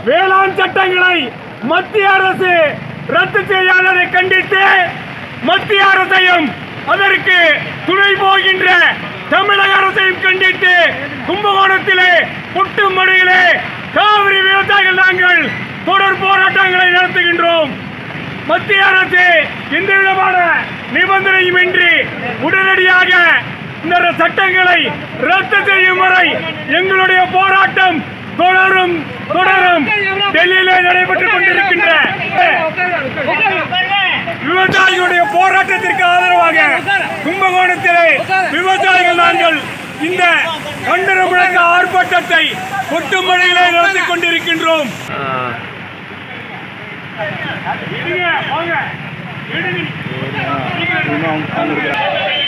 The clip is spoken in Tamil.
வேளாண் சட்டங்களை மத்திய அரசு ரத்து செய்யாததை கண்டித்து மத்திய அரசையும் அதற்கு துணை போகின்ற தமிழக அரசையும் கண்டித்து கும்பகோணத்திலே புட்டுமடையிலே காவிரி விவசாயிகள் நாங்கள் தொடர் போராட்டங்களை நடத்துகின்றோம் மத்திய அரசு எந்த விதமான நிபந்தனையும் இன்றி உடனடியாக இந்த சட்டங்களை ரத்து செய்யும் வரை எங்களுடைய போராட்டம் தொடரும் தொடரும் டெல்லியிலே நடைபெற்றுக் கொண்டிருக்கின்ற விவசாயிகளுடைய போராட்டத்திற்கு ஆதரவாக கும்பகோணத்திலே விவசாயிகள் நாங்கள் இந்த கண்டன முழக்க ஆர்ப்பாட்டத்தை கொட்டுமழையிலே நடத்தி கொண்டிருக்கின்றோம் எடுங்க, வாங்க. எடுங்க.